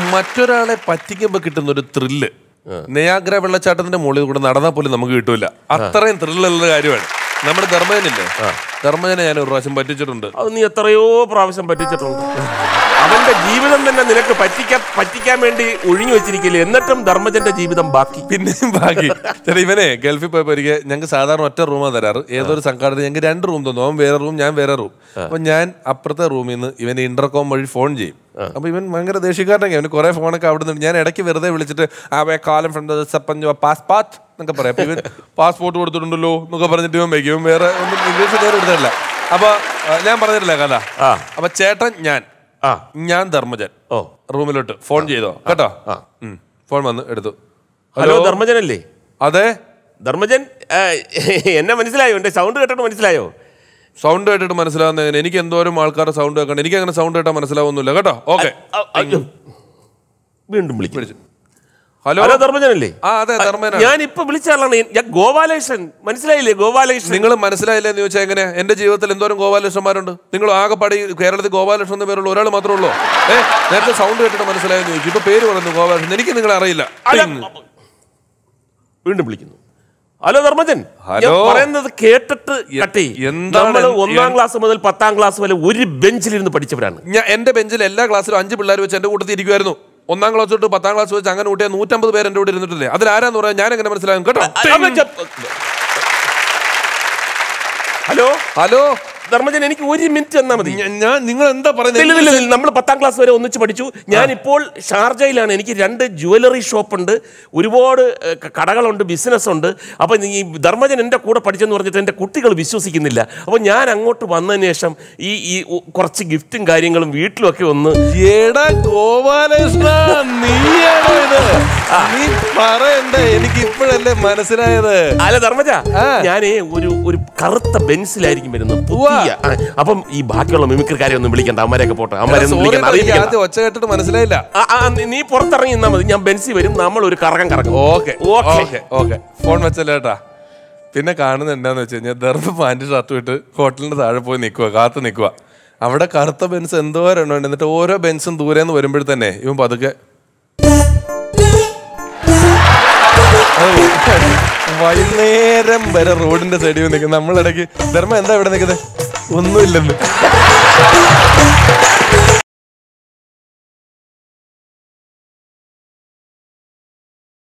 മറ്റൊരാളെ പറ്റിക്കുമ്പോ കിട്ടുന്ന ഒരു ത്രില്ല് നെയാഗ്ര വെള്ളച്ചാട്ടത്തിന്റെ മുകളിൽ കൂടെ നടന്നാൽ പോലും നമുക്ക് കിട്ടൂല അത്രയും ത്രില്ലുള്ള കാര്യമാണ് നമ്മുടെ ധർമ്മജനില്ലേ ധർമ്മജനെ ഞാൻ ഒരു പ്രാവശ്യം പറ്റിച്ചിട്ടുണ്ട് അത് നീ എത്രയോ പ്രാവശ്യം പറ്റിച്ചിട്ടുണ്ട് അവന്റെ ജീവിതം തന്നെ നിനക്ക് പറ്റിക്കാൻ പറ്റിക്കാൻ വേണ്ടി ഒഴിഞ്ഞു വെച്ചിരിക്കില്ലേ എന്നിട്ടും ധർമ്മജന്റെ ജീവിതം ബാക്കി പിന്നെയും ബാക്കി ചേട്ടാ ഇവനെ ഗൾഫിൽ പോയപ്പോ ഒരിക്കൽ ഞങ്ങൾക്ക് സാധാരണ ഒറ്റ റൂമാണ് തരാറ് ഏതൊരു സംഘാടനത്തിൽ ഞങ്ങൾക്ക് രണ്ട് റൂം തന്നു അവൻ വേറെ റൂം ഞാൻ വേറെ റൂം അപ്പൊ ഞാൻ അപ്പുറത്തെ റൂമിൽ നിന്ന് ഇവന് ഇന്റർകോം വഴി ഫോൺ ചെയ്യും അപ്പൊ ഇവൻ ഭയങ്കര ദേഷ്യക്കാരനൊക്കെ അവന് കുറെ ഫോണൊക്കെ അവിടെ നിന്ന് ഞാൻ ഇടയ്ക്ക് വെറുതെ വിളിച്ചിട്ട് ആ വേ കാലം ഫ്രണ്ട് സപ്പഞ്ചോ പാസ്പാത്ത് എന്നൊക്കെ പറയാം അപ്പൊ ഇവൻ പാസ്പോർട്ട് കൊടുത്തിട്ടുണ്ടല്ലോ എന്നൊക്കെ പറഞ്ഞിട്ട് ഇവൻ വയ്ക്കും ഇവൻ വേറെ ഒന്നും ഇംഗ്ലീഷ് നേരെ എടുത്തില്ല അപ്പൊ ആ, ഞാൻ പറഞ്ഞിട്ടില്ല കഥ ആ. അപ്പൊ ചേട്ടൻ ഞാൻ ആ ഞാൻ ധർമ്മജൻ ഓ റൂമിലോട്ട് ഫോൺ ചെയ്തോ കേട്ടോ ഉം. ഫോൺ വന്ന് എടുത്തു ഹലോ ധർമ്മജനല്ലേ അതെ ധർമ്മജൻ ആ, എന്നെ മനസ്സിലായോ എന്റെ സൗണ്ട് കേട്ടിട്ട് മനസ്സിലായോ സൗണ്ട് കേട്ടിട്ട് മനസ്സിലാവുന്ന എങ്ങനെ എനിക്ക് എന്തോരം ആൾക്കാരുടെ സൗണ്ട് കേൾക്കണം എനിക്ക് അങ്ങനെ സൗണ്ട് കേട്ടാൽ മനസ്സിലാവുന്നില്ല കേട്ടോ ഓക്കെ ആ, അയ്യോ. വീണ്ടും വിളിക്കും ഹലോ ഹലോ ധർമ്മജനല്ലേ ആ അതെ ധർമ്മേന ഞാൻ ഇപ്പൊ വിളിച്ചാളാണ് ഞാൻ ഗോപാലകൃഷ്ണൻ മനസ്സിലായില്ലേ ഗോപാലകൃഷ്ണൻ നിങ്ങൾ മനസ്സിലായില്ലെന്ന് ചോദിച്ചാൽ എങ്ങനെ എന്റെ ജീവിതത്തിൽ എന്തോരം ഗോപാലകൃഷ്ണന്മാരുണ്ട് നിങ്ങൾ ആകെപ്പാടി കേരളത്തിൽ ഗോപാലകൃഷ്ണൻ എന്ന് പേരുള്ള ഒരാൾ മാത്രമേ ഉള്ളൂ ഏ നേരത്തെ സൗണ്ട് കേട്ടിട്ട് മനസ്സിലായെന്ന് ചോദിച്ചു ഇപ്പൊ പേര് പറയുന്നു ഗോപാലകൃഷ്ണൻ എനിക്ക് നിങ്ങളെ അറിയില്ല അല്ല, ടിങ്. വീണ്ടും വിളിക്കുന്നു ഹലോ ധർമ്മജൻ ഹലോ. ഞാൻ പറയുന്നത് കേട്ടിട്ട് കട്ടി എന്താണ് നമ്മൾ എന്ത് ഒന്നാം ക്ലാസ് മുതൽ പത്താം ക്ലാസ് വരെ ഒരു ബെഞ്ചിലിരുന്ന് പഠിച്ചവരാണ് ഞാൻ എന്റെ ബെഞ്ചിൽ എല്ലാ ക്ലാസ്സിലും അഞ്ച് പിള്ളേർ വെച്ച് എന്റെ കൂട്ടത്തിൽ ഇരിക്കുമായിരുന്നു ഒന്നാം ക്ലാസ് തൊട്ട് പത്താം ക്ലാസ് വെച്ച് അങ്ങനെ കൂട്ടിയ നൂറ്റമ്പത് പേര് എന്റെ കൂടെ ഇരുന്നിട്ടില്ലേ അതിലാരാന്ന് പറയാൻ ഞാൻ എങ്ങനെ മനസ്സിലാകും കേട്ടോ ഹലോ ഹലോ ധർമ്മജൻ എനിക്ക് ഒരു മിനിറ്റ് തന്നാ മതി ഞ- ഞാൻ നിങ്ങൾ എന്താ ഇല്ല, ഇല്ല, പറയുന്നത് ഇല്ല, നമ്മൾ പത്താം ക്ലാസ് വരെ ഒന്നിച്ച് പഠിച്ചു ഞാനിപ്പോൾ ഷാർജയിലാണ് എനിക്ക് രണ്ട് ജുവലറി ഷോപ്പുണ്ട് ഒരുപാട് ഏഹ്, ക- കടകളുണ്ട് ബിസിനസ് ഉണ്ട് അപ്പം ഈ ധർമ്മജൻ എൻ്റെ കൂടെ പഠിച്ചെന്ന് പറഞ്ഞിട്ട് എൻ്റെ കുട്ടികൾ വിശ്വസിക്കുന്നില്ല അപ്പം ഞാൻ അങ്ങോട്ട് വന്നതിന് ശേഷം ഈ ഈ ഉ- കുറച്ച് ഗിഫ്റ്റും കാര്യങ്ങളും വീട്ടിലൊക്കെ ഒന്ന് എടാ ഗോപാലകൃഷ്ണ നീയാണോ ഇത് നീ പറയണ്ടേ എനിക്ക് ഇപ്പോഴല്ലേ മനസ്സിലായത് അല്ല ധർമ്മജ ആ. ഞാനേ ഒരു ഒരു കറുത്ത ബെൻസിലായിരിക്കും വരുന്നത് പുതിയ ആ, അപ്പം ഈ ബാക്കിയുള്ള മിമിക്രിക്കാരെ ഒന്നും വിളിക്കണ്ട അമ്മരെയൊക്കെ പോട്ടെ അമ്മരെ ഒന്നും സോറി വിളിക്കണ്ട എനിക്ക് അറിയിക്കണ്ട. ആദ്യം ഒച്ച കേട്ടിട്ട് മനസ്സിലായില്ല ആ, ആ, നീ- നീ പുറത്തിറങ്ങി നിന്നാ മതി ഞാൻ ബെൻസി വരും നമ്മൾ ഒരു കറക്കം കറക്കും okay okay. Okay okay phone വെച്ചല്ലേ കേട്ടാ പിന്നെ കാണുന്നത് എന്താന്ന് വെച്ച് കഴിഞ്ഞാൽ ദർഭ പാൻറ് ഷർട്ട് ഇട്ട് ഹോട്ടലിന്റെ താഴെ പോയി നിൽക്കുക കാത്തു നിൽക്കുക അവിടെ കറുത്ത ബെൻസ് എന്തോരെണ്ണം ഉണ്ട് എന്നിട്ട് ഓരോ ബെൻസും ദൂരെ നിന്ന് വരുമ്പോൾ തന്നെ ഇവൻ പതുക്കെ അത് വൈകുന്നേരം വരെ റോഡിന്റെ സൈഡിൽ നിൽക്കുന്നത് നമ്മളിടയ്ക്ക് ധർമ്മ എന്താ ഇവിടെ നിൽക്കുന്നത് ഒന്നുമില്ലെന്ന്